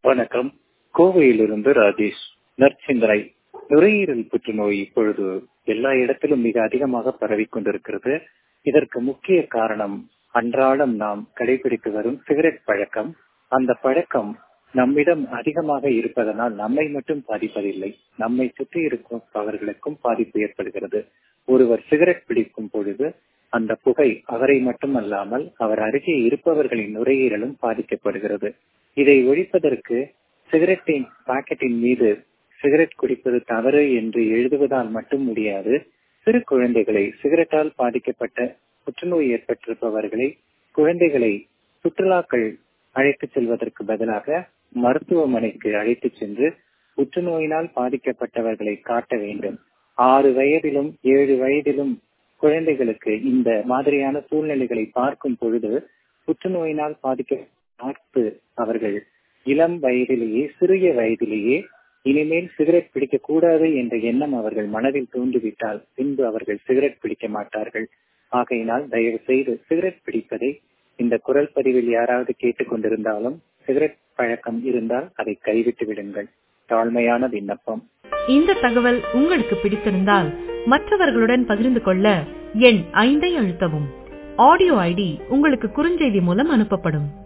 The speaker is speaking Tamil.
வணக்கம் கோவையிலிருந்து ராஜேஷ் நற்சிந்தனை நுரையீரல் புற்றுநோய் இப்பொழுது எல்லா இடத்திலும் மிக அதிகமாக பரவிக் கொண்டிருக்கிறது இதற்கு முக்கிய காரணம் அன்றாடம் நாம் கடைபிடித்து வரும் சிகரெட் பழக்கம் அந்த பழக்கம் நம்மிடம் அதிகமாக இருப்பதனால் நம்மை மட்டும் பாதிப்பதில்லை நம்மை சுற்றி இருப்பவர்களுக்கும் பாதிப்பு ஏற்படுகிறது ஒருவர் சிகரெட் பிடிக்கும் பொழுது அந்த புகை அவரை மட்டுமல்லாமல் அவர் அருகே இருப்பவர்களின் நுரையீரலும் பாதிக்கப்படுகிறது இதை ஒழிப்பதற்கு சிகரெட்டின் பாக்கெட்டின் மீது சிகரெட் குடிப்பது தவறு என்று எழுதுவதால் மட்டும் முடியாது சிறு குழந்தைகளை சிகரெட்டால் பாதிக்கப்பட்ட புற்றுநோய் ஏற்பட்டிருப்பவர்களை குழந்தைகளை சுற்றுலாக்கள் அழைத்துச் செல்வதற்கு பதிலாக மருத்துவமனைக்கு அழைத்துச் சென்று புற்றுநோயினால் பாதிக்கப்பட்டவர்களை காட்ட வேண்டும் ஆறு வயதிலும் ஏழு வயதிலும் குழந்தைகளுக்கு இந்த மாதிரியான சூழ்நிலைகளை பார்க்கும் பொழுது புற்றுநோயினால் பாதிக்க பார்த்து அவர்கள் இளம் வயதிலேயே சிறிய வயதிலேயே இனிமேல் சிகரெட் பிடிக்க கூடாது என்ற எண்ணம் அவர்கள் மனதில் தோன்றிவிட்டால் பின்பு அவர்கள் சிகரெட் பிடிக்க மாட்டார்கள் ஆகையினால் தயவு செய்து சிகரெட் பிடிப்பதை இந்த குரல் பதிவில் யாராவது கேட்டுக்கொண்டிருந்தாலும் சிகரெட் பழக்கம் இருந்தால் அதை கைவிட்டு விடுங்கள் தாழ்மையான விண்ணப்பம் இந்த தகவல் உங்களுக்கு பிடித்திருந்தால் மற்றவர்களுடன் பகிர்ந்து கொள்ள எண் ஐந்தை அழுத்தவும் ஆடியோ ஐடி உங்களுக்கு குறுஞ்செய்தி மூலம் அனுப்பப்படும்